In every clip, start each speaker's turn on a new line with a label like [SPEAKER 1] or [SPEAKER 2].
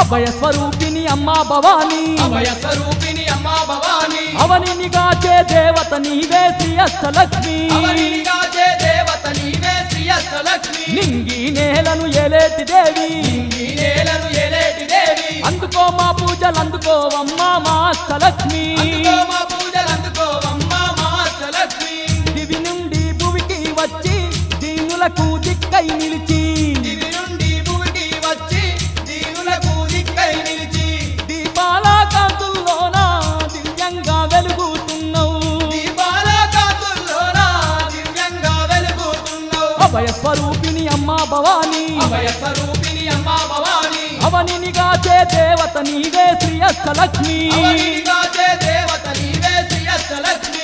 [SPEAKER 1] అభయ స్వరూపిణి అమ్మా భవానీ
[SPEAKER 2] అభయ స్వరూపిణి అమ్మా భవాని
[SPEAKER 1] అవనిని గాచే దేవత నీవే శ్రీ అష్టలక్ష్మి
[SPEAKER 2] అవనిగా చే దేవత నీవే శ్రీ అష్టలక్ష్మి
[SPEAKER 1] నింగి నేలను ఏలేటి దేవి
[SPEAKER 2] ఈ నేలను ఏలేటి దేవి
[SPEAKER 1] అందుకో మా పూజలు అందుకోవమ్మా మా అష్టలక్ష్మి
[SPEAKER 2] అందుకో మా పూజలు అందుకోవమ్మా మా అష్టలక్ష్మి
[SPEAKER 1] దివి నుండి భువికి వచ్చి దీనులకు దిక్కై నిలిచి
[SPEAKER 2] దివి నుండి భూమికి వచ్చి దీనులకు దిక్కై నిలిచి
[SPEAKER 1] దీపాల కాంతుల్లోన దివ్యంగా వెలుగుతున్నావు
[SPEAKER 2] దీపాల కాంతుల్లోన దివ్యంగా వెలుగుతున్నావు
[SPEAKER 1] అభయ స్వరూపిణి అమ్మా భవానీ
[SPEAKER 2] అభయ స్వరూపిణి అమ్మా భవాని
[SPEAKER 1] అవనిని గాచే దేవత నీవే శ్రీ అష్టలక్ష్మి
[SPEAKER 2] అవనిగా చే దేవత నీవే శ్రీ అష్టలక్ష్మి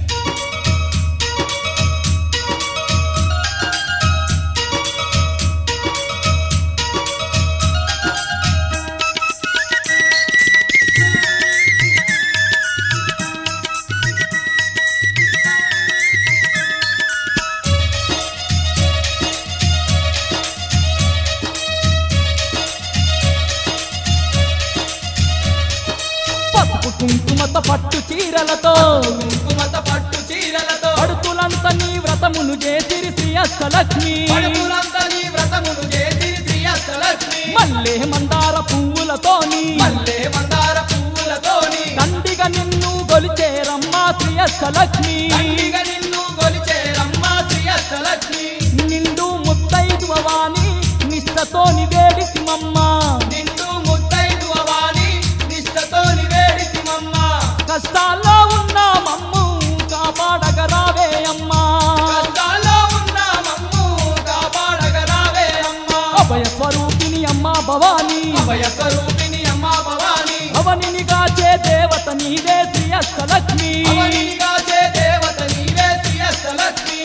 [SPEAKER 1] పసుపు కుంకుమత పట్టు చీరలతో
[SPEAKER 2] కుంకుమత పట్టు చీరలతో
[SPEAKER 1] పడుతులంత నీ వ్రతమును చేసిరి శ్రీ అష్టలక్ష్మి
[SPEAKER 2] పడుపులంతా నీ వ్రతమును చేసి శ్రీ అష్టలక్ష్మి
[SPEAKER 1] మల్లె మందార పువ్వులతోని
[SPEAKER 2] మల్లె మందార పువ్వులతోని
[SPEAKER 1] దండిగా నిన్ను గొలిచేరమ్మా శ్రీ అష్టలక్ష్మి
[SPEAKER 2] తండ్రిగా నిన్ను గొలిచేరమ్మా శ్రీ అష్టలక్ష్మి
[SPEAKER 1] నిండు ముత్తైదు వాణి నిష్టతోని వేడిసిమమ్మా
[SPEAKER 2] నిన్ను ముత్తైదు అవాని నిష్టతో నివేడితిమమ్మ
[SPEAKER 1] కష్టాల్లో ఉన్న మమ్ము కాపాడగరావే అమ్మా
[SPEAKER 2] కష్టాల్లో ఉన్న మమ్ము కాపాడగరావే అమ్మా
[SPEAKER 1] అభయ స్వరూపిణి అమ్మా భవానీ
[SPEAKER 2] అభయ స్వరూపిణి అమ్మా భవాని
[SPEAKER 1] అవనిని గాచే దేవత నీవే శ్రీ అష్టలక్ష్మి
[SPEAKER 2] అవనిగా చే దేవత నీవే శ్రీ అష్టలక్ష్మి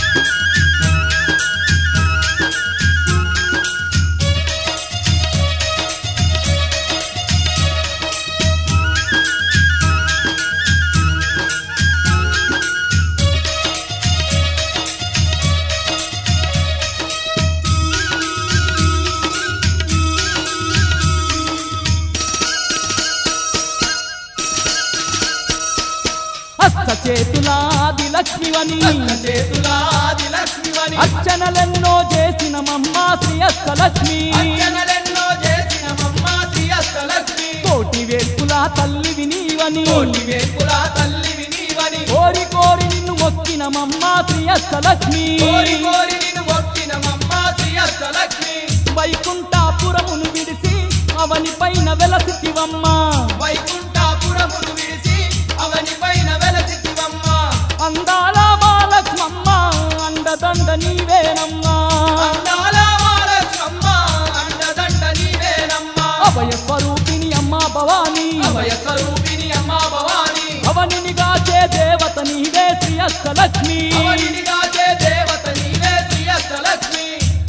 [SPEAKER 1] హస్త చేతులాది లక్ష్మివని
[SPEAKER 2] చేతులాది లక్ష్మివని
[SPEAKER 1] అర్చనలెన్నో చేసిన మమ్మా శ్రీ అష్టలక్ష్మి
[SPEAKER 2] అర్చనలెన్నో చేసిన మమ్మ శ్రీ అష్టలక్ష్మి
[SPEAKER 1] కోటి వేపుల తల్లివి నీవని
[SPEAKER 2] కోటి వేపుల తల్లివి నీవని
[SPEAKER 1] కోరి కోరి నిన్ను మొక్కిన మమ్మా శ్రీ అష్టలక్ష్మి
[SPEAKER 2] కోరి కోరి నిన్ను మొక్కిన మమ్మ శ్రీ అష్టలక్ష్మి
[SPEAKER 1] వైకుంఠాపురమును విడిసి అవని పైన వెలసివమ్మా
[SPEAKER 2] వైకుంఠాపురమును విడిచి అవని పైన వెలసివమ్మ
[SPEAKER 1] అందాల బాలక్ష్మమ్మ అండదండ నీవేనమ్మా
[SPEAKER 2] అందాల మాలక్ష్మమ్మ అండదండ నీవేనమ్మా
[SPEAKER 1] అభయ స్వరూపిణి అమ్మా భవానీ
[SPEAKER 2] అభయ స్వరూపిణి అమ్మా భవాని
[SPEAKER 1] అవనిని గాచే దేవత నీవే శ్రీ అష్టలక్ష్మి
[SPEAKER 2] అవనిగా చే దేవత నీవే శ్రీ అష్టలక్ష్మి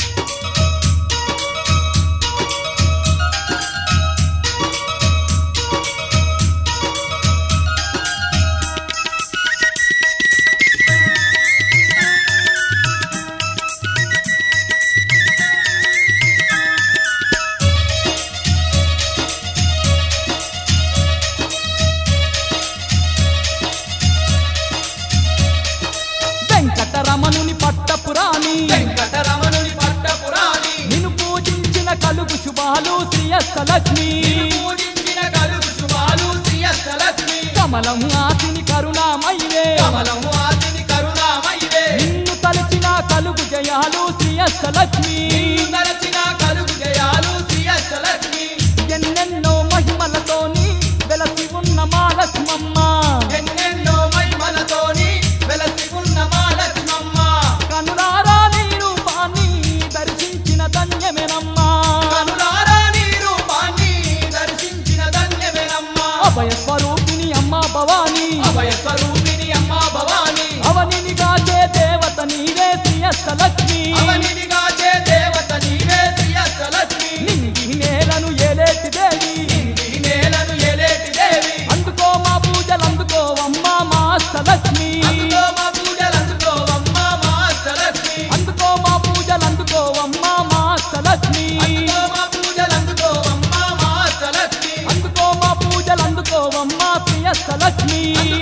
[SPEAKER 1] వెంకటరమణుని పట్టపురాణి
[SPEAKER 2] వెంకటరమణుని పట్టపురాణి
[SPEAKER 1] నిన్ను పూజించిన కలుగు శుభాలు శ్రీ అష్టలక్ష్మి
[SPEAKER 2] పూజించిన కలుగు శుభాలు శ్రీ అష్టలక్ష్మి
[SPEAKER 1] కమలం ఆసిని కరుణామయివే
[SPEAKER 2] కమలము ఆదిని కరుణామయివే
[SPEAKER 1] నిన్ను తలచిన కలుగు జయాలు శ్రీ అష్టలక్ష్మి
[SPEAKER 2] నిన్ను తలచిన కలుగు జయాలు శ్రీ అష్టలక్ష్మి
[SPEAKER 1] ఎన్నెన్నో మహిమలతోని వెలసి ఉన్న మా లక్ష్మమ్మ
[SPEAKER 2] ఎన్నెన్నో మహిమలతోని వెలసి ఉన్న మా లక్ష్మమ్మ
[SPEAKER 1] కనులారా నీ రూపాన్ని దర్శించిన ధన్యమేనమ్మా
[SPEAKER 2] కనులారా నీ రూపాన్ని దర్శించిన ధన్యమేనమ్మా
[SPEAKER 1] అభయ స్వరూపిణి అమ్మా భవానీ
[SPEAKER 2] అభయ స్వరూపిణి అమ్మా భవాని
[SPEAKER 1] అవనిని గాచే దేవత నీవే శ్రీ అష్టలక్ష్మి
[SPEAKER 2] అవనిగా చే దేవత నీవే శ్రీ అష్టలక్ష్మి
[SPEAKER 1] నింగి నేలను ఏలేటి దేవి
[SPEAKER 2] ఈ నేలను ఎలేటి దేవి
[SPEAKER 1] అందుకో మా పూజలు అందుకోవమ్మా మా అష్టలక్ష్మి
[SPEAKER 2] అందుకో మా పూజలు అందుకోవమ్మా మా అష్టలక్ష్మి
[SPEAKER 1] అందుకో మా పూజలు అందుకోవమ్మా మా అష్టలక్ష్మి
[SPEAKER 2] అందుకో మా పూజలు అందుకోవమ్మా మా
[SPEAKER 1] అష్టలక్ష్మి